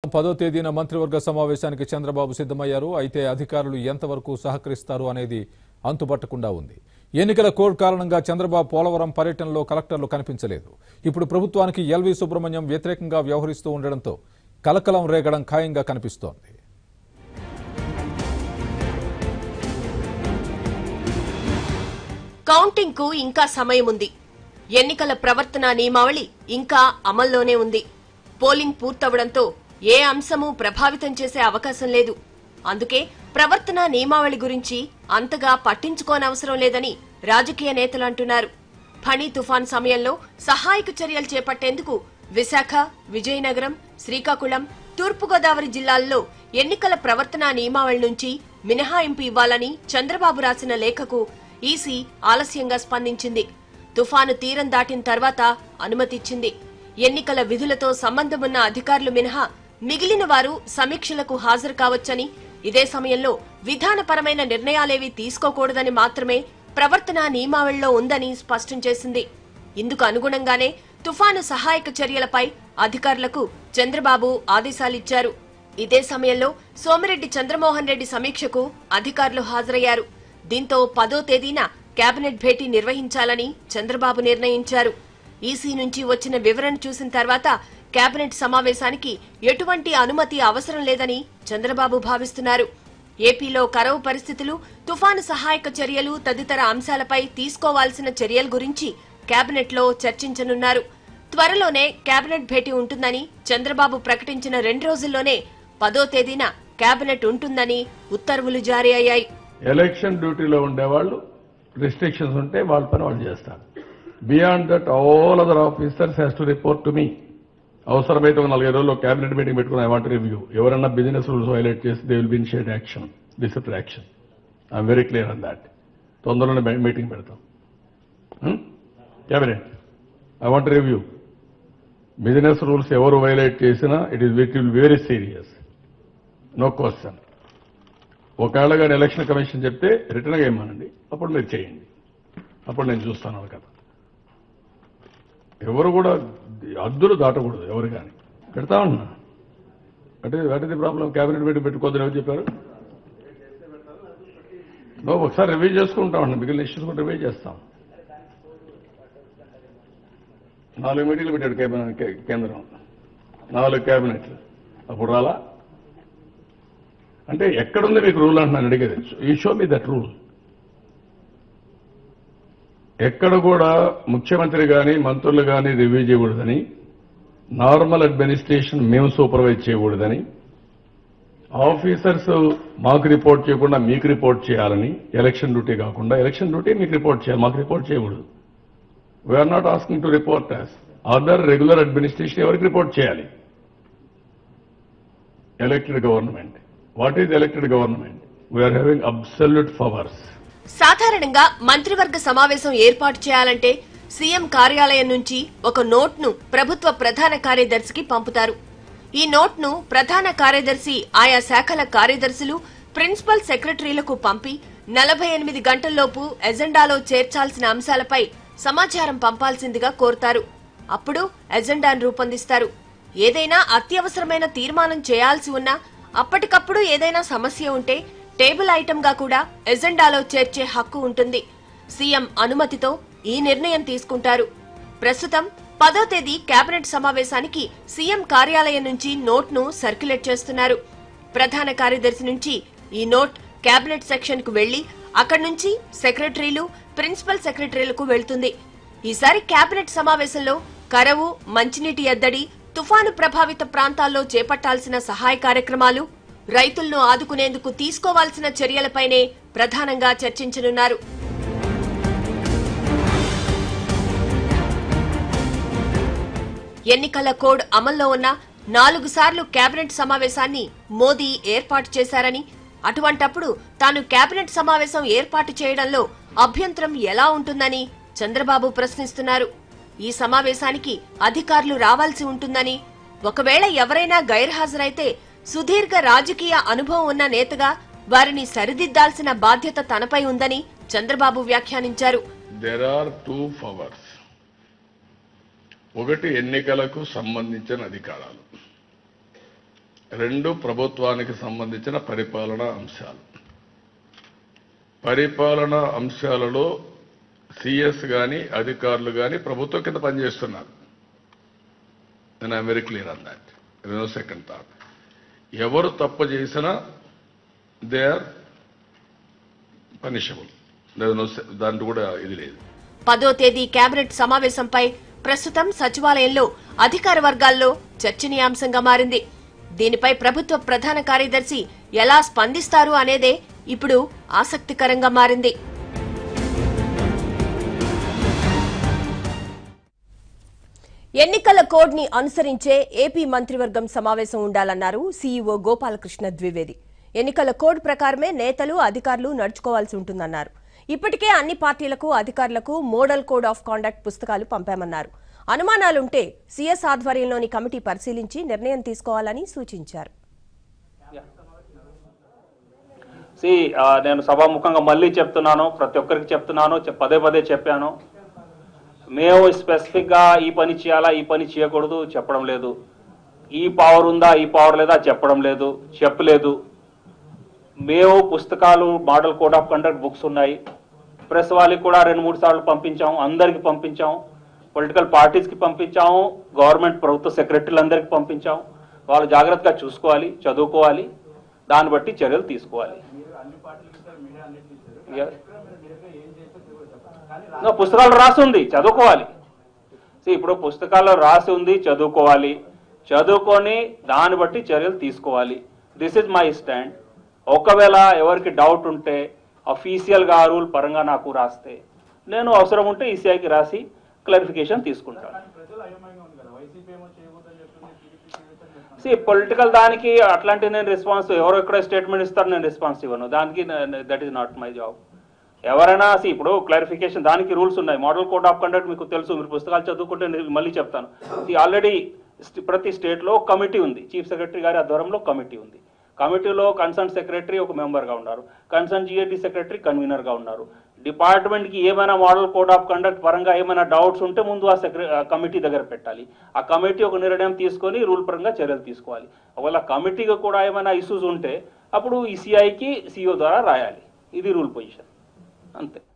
పదో తేదీన మంత్రివర్గ సమావేశానికి చంద్రబాబు సిద్ధమయ్యారు అయితే అధికారులు ఎంతవరకు సహకరిస్తారు అనేది అంతుపట్టకుండా ఉంది ఎన్నికల కోడ్ కారణంగా చంద్రబాబు పోలవరం పర్యటనలో కలెక్టర్లు కనిపించలేదు ఇప్పుడు ప్రభుత్వానికి ఎల్వి సుబ్రహ్మణ్యం వ్యతిరేకంగా వ్యవహరిస్తూ ఉండడంతో కలకలం రేగడం ఖాయంగా కనిపిస్తోంది కౌంటింగ్ కు ఇంకా సమయం ఉంది ఎన్నికల ప్రవర్తన నియమావళి ఇంకా అమల్లోనే ఉంది పోలింగ్ పూర్తవడంతో ఏ అంశము ప్రభావితం చేసే అవకాశం లేదు అందుకే ప్రవర్తన నియమావళి గురించి అంతగా పట్టించుకోనవసరం లేదని రాజకీయ నేతలు అంటున్నారు ఫణి తుఫాన్ సమయంలో సహాయక చర్యలు చేపట్టేందుకు విశాఖ విజయనగరం శ్రీకాకుళం తూర్పుగోదావరి జిల్లాల్లో ఎన్నికల ప్రవర్తన నియమావళి నుంచి మినహాయింపు ఇవ్వాలని చంద్రబాబు రాసిన లేఖకు ఈసీ ఆలస్యంగా స్పందించింది తుఫాను తీరం దాటిన తర్వాత అనుమతిచ్చింది ఎన్నికల విధులతో సంబంధమున్న అధికారులు మినహా మిగిలిన వారు సమీక్షలకు హాజరు కావచ్చని ఇదే సమయంలో విధానపరమైన నిర్ణయాలేవి తీసుకోకూడదని మాత్రమే ప్రవర్తన నియమావళిలో ఉందని స్పష్టం చేసింది ఇందుకు అనుగుణంగానే తుఫాను సహాయక చర్యలపై అధికారులకు చంద్రబాబు ఆదేశాలిచ్చారు ఇదే సమయంలో సోమిరెడ్డి చంద్రమోహన్ రెడ్డి సమీక్షకు అధికారులు హాజరయ్యారు దీంతో పదో తేదీన కేబినెట్ భేటీ నిర్వహించాలని చంద్రబాబు నిర్ణయించారు ఈసీ నుంచి వచ్చిన వివరణ చూసిన తర్వాత కేబినెట్ సమావేశానికి ఎటువంటి అనుమతి అవసరం లేదని చంద్రబాబు భావిస్తున్నారు ఏపీలో కరవు పరిస్థితులు తుఫాను సహాయక చర్యలు తదితర అంశాలపై తీసుకోవాల్సిన చర్యల గురించి కేబినెట్లో చర్చించనున్నారు త్వరలోనే కేబినెట్ భేటీ ఉంటుందని చంద్రబాబు ప్రకటించిన రెండు రోజుల్లోనే పదో తేదీన కేబినెట్ ఉంటుందని ఉత్తర్వులు జారీ అయ్యాయి ఎలక్షన్ డ్యూటీలో ఉండేవాళ్ళు రిస్ట్రిక్షన్స్ ఉంటే వాళ్ళ పని వాళ్ళు చేస్తారు beyond that all other officers has to report to me అవసరమైతే ఒక నలభై రోజుల్లో క్యాబినెట్ మీటింగ్ పెట్టుకుని ఐ వాంట్ రివ్యూ ఎవరన్నా బిజినెస్ రూల్స్ వైలేట్ చేసి they will be initiate action discipline action I'm very clear on that తొందరలోనే మీటింగ్ పెడతాం cabinet I want review business rules ఎవరు వైలేట్ చేసినా it is it will very serious no question ఒకవేళ కానీ election commission చెప్తే రిటర్న్గా ఇమ్మనండి అప్పుడు మీరు చేయండి అప్పుడు నేను చూస్తాను అది కదా ఎవరు కూడా అద్దులు దాటకూడదు ఎవరు కానీ పెడతా ఉన్నా అంటే what is the problem cabinet meeting పెట్టుకోవద్దని ఎవరు చెప్పారు నో ఒకసారి రివ్యూ చేసుకుంటామండి మిగిలిన ఇష్యూస్ కూడా రివ్యూ చేస్తాం నాలుగు మీటింగ్లు పెట్టాడు కేబినెట్ కే- కేంద్రం నాలుగు క్యాబినెట్లు అప్పుడు రాలా అంటే ఎక్కడుంది మీకు రూల్ అంటున్నాను అడిగేది ఈ షో మీ దట్ రూల్ ఎక్కడ కూడా ముఖ్యమంత్రి కానీ మంత్రులు కానీ రివ్యూ చేయకూడదని నార్మల్ అడ్మినిస్ట్రేషన్ మేము సూపర్వైజ్ చేయకూడదని ఆఫీసర్స్ మాకు రిపోర్ట్ చేయకుండా మీకు రిపోర్ట్ చేయాలని ఎలక్షన్ డ్యూటీ కాకుండా ఎలక్షన్ డ్యూటీ మీకు రిపోర్ట్ చేయాలి మాకు రిపోర్ట్ చేయకూడదు we're not asking to report as other regular administration ఎవరికి రిపోర్ట్ చేయాలి elected government what is elected government we're having absolute powers సాధారణంగా మంత్రివర్గ సమావేశం ఏర్పాటు చేయాలంటే సీఎం కార్యాలయం నుంచి ఒక నోట్ను ప్రభుత్వ ప్రధాన కార్యదర్శికి పంపుతారు ఈ నోట్ను ప్రధాన కార్యదర్శి ఆయా శాఖల కార్యదర్శులు ప్రిన్సిపల్ సెక్రటరీలకు పంపి నలభై ఎనిమిది గంటల్లోపు ఎజెండాలో చేర్చాల్సిన అంశాలపై సమాచారం పంపాల్సిందిగా కోరుతారు అప్పుడు ఎజెండాను రూపొందిస్తారు ఏదైనా అత్యవసరమైన తీర్మానం చేయాల్సి ఉన్నా అప్పటికప్పుడు ఏదైనా సమస్య ఉంటే టేబుల్ ఐటంగా కూడా ఎజెండాలో చేర్చే హక్కు ఉంటుంది సీఎం అనుమతితో ఈ నిర్ణయం తీసుకుంటారు ప్రస్తుతం పదో తేదీ కేబినెట్ సమావేశానికి సీఎం కార్యాలయం నుంచి నోట్ను సర్క్యులేట్ చేస్తున్నారు ప్రధాన కార్యదర్శి నుంచి ఈ నోట్ కేబినెట్ సెక్షన్ కు వెళ్లి అక్కడి నుంచి సెక్రటరీలు ప్రిన్సిపల్ సెక్రటరీలకు వెళ్తుంది ఈసారి కేబినెట్ సమావేశంలో కరవు మంచినీటి ఎద్దడి తుఫాను ప్రభావిత ప్రాంతాల్లో చేపట్టాల్సిన సహాయ కార్యక్రమాలు రైతులను ఆదుకునేందుకు తీసుకోవాల్సిన చర్యలపైనే ప్రధానంగా చర్చించనున్నారు ఎన్నికల కోడ్ అమల్లో ఉన్న నాలుగు సార్లు కేబినెట్ సమావేశాన్ని మోదీ ఏర్పాటు చేశారని అటువంటప్పుడు తాను కేబినెట్ సమావేశం ఏర్పాటు చేయడంలో అభ్యంతరం ఎలా ఉంటుందని చంద్రబాబు ప్రశ్నిస్తున్నారు ఈ సమావేశానికి అధికారులు రావాల్సి ఉంటుందని ఒకవేళ ఎవరైనా గైర్హాజరైతే సుదీర్ఘ రాజకీయ అనుభవం ఉన్న నేతగా వారిని సరిదిద్దాల్సిన బాధ్యత తనపై ఉందని చంద్రబాబు వ్యాఖ్యానించారు దెర్ ఆర్ టూ పవర్స్ ఒకటి ఎన్నికలకు సంబంధించిన అధికారాలు రెండు ప్రభుత్వానికి సంబంధించిన పరిపాలనా అంశాలు పరిపాలనా అంశాలలో సిఎస్ కానీ అధికారులు కానీ ప్రభుత్వం కింద పనిచేస్తున్నారు నేను I very clear on that no second thought ఎవరు తప్పు చేసినా దే ఆర్ పనిషబుల్ దాంట్లో కూడా ఇది లేదు పదో తేదీ కేబినెట్ సమావేశంపై ప్రస్తుతం సచివాలయంలో అధికార వర్గాల్లో చర్చనీయాంశంగా మారింది దీనిపై ప్రభుత్వ ప్రధాన కార్యదర్శి ఎలా స్పందిస్తారు అనేదే ఇప్పుడు ఆసక్తికరంగా మారింది ఎన్నికల కోడ్ ని అనుసరించే ఏపీ మంత్రివర్గం సమావేశం ఉండాలన్నారు సీఈఓ గోపాలకృష్ణ ద్వివేది ఎన్నికల కోడ్ ప్రకారమే నేతలు అధికారులు నడుచుకోవాల్సి ఉంటుందన్నారు ఇప్పటికే అన్ని పార్టీలకు అధికారులకు మోడల్ కోడ్ ఆఫ్ కాండక్ట్ పుస్తకాలు పంపామన్నారు అనుమానాలుంటే సీఎస్ ఆధ్వర్యంలోని కమిటీ పరిశీలించి నిర్ణయం తీసుకోవాలని సూచించారు సి ఆ, నేను సభాముఖంగా మళ్ళీ చెప్తున్నాను ప్రతి ఒక్కరికి చెప్తున్నాను చె- పదే పదే చెప్పాను మేము స్పెసిఫిక్గా ఈ పని చేయాలా ఈ పని చేయకూడదు చెప్పడం లేదు ఈ పవర్ ఉందా ఈ పవర్ లేదా చెప్పడం లేదు చెప్పలేదు మేము పుస్తకాలు model code of conduct books ఉన్నాయి ప్రెస్ వాళ్ళకి కూడా రెండు మూడు సార్లు పంపించాము అందరికి పంపించాము పొలిటికల్ పార్టీస్కి పంపించాము గవర్నమెంట్ ప్రభుత్వ సెక్రటరీలందరికీ పంపించాము వాళ్ళు జాగ్రత్తగా చూసుకోవాలి చదువుకోవాలి దాన్ని బట్టి చర్యలు తీసుకోవాలి ఇక- ఇంకా పుస్తకాలు రాసి ఉంది చదువుకోవాలి See, ఇప్పుడు పుస్తకాల్లో రాసి ఉంది చదువుకోవాలి చదువుకొని దాన్ని బట్టి చర్యలు తీసుకోవాలి దిస్ ఇస్ మై స్టాండ్ ఒకవేళ ఎవరికి డౌట్ ఉంటే అఫీషియల్గా రూల్ పరంగా నాకు రాస్తే నేను అవసరం ఉంటే ఈసీఐకి రాసి క్లారిఫికేషన్ తీసుకుంటాను సి పొలిటికల్ దానికి అట్లాంటి నేను రెస్పాన్స్ ఎవరు ఎక్కడ స్టేట్మెంట్ ఇస్తారు నేను రెస్పాన్స్ ఇవ్వను దానికి that is not my job ఎవరైనా సి ఇప్పుడు క్లారిఫికేషన్ దానికి రూల్స్ ఉన్నాయి మోడల్ కోడ్ ఆఫ్ కండక్ట్ మీకు తెలుసు మీరు పుస్తకాలు చదువుకుంటే నేను మళ్ళీ చెప్తాను ఆల్రెడీ ప్రతి స్టేట్లో కమిటీ ఉంది చీఫ్ సెక్రటరీ గారి ఆధ్వర్యంలో కమిటీ ఉంది కమిటీలో కన్సర్న్ సెక్రటరీ ఒక మెంబర్గా ఉన్నారు కన్సర్న్ జిఏడి సెక్రటరీ కన్వీనర్గా ఉన్నారు డిపార్ట్మెంట్కి ఏమైనా మోడల్ కోడ్ ఆఫ్ కండక్ట్ పరంగా ఏమైనా డౌట్స్ ఉంటే ముందు ఆ సెక్ర ఆ కమిటీ దగ్గర పెట్టాలి ఆ కమిటీ ఒక నిర్ణయం తీసుకొని రూల్ పరంగా చర్యలు తీసుకోవాలి ఒకవేళ కమిటీకి కూడా ఏమైనా ఇష్యూస్ ఉంటే అప్పుడు ఈసీఐకి సిఓ ద్వారా రాయాలి ఇది రూల్ పొజిషన్ అంతే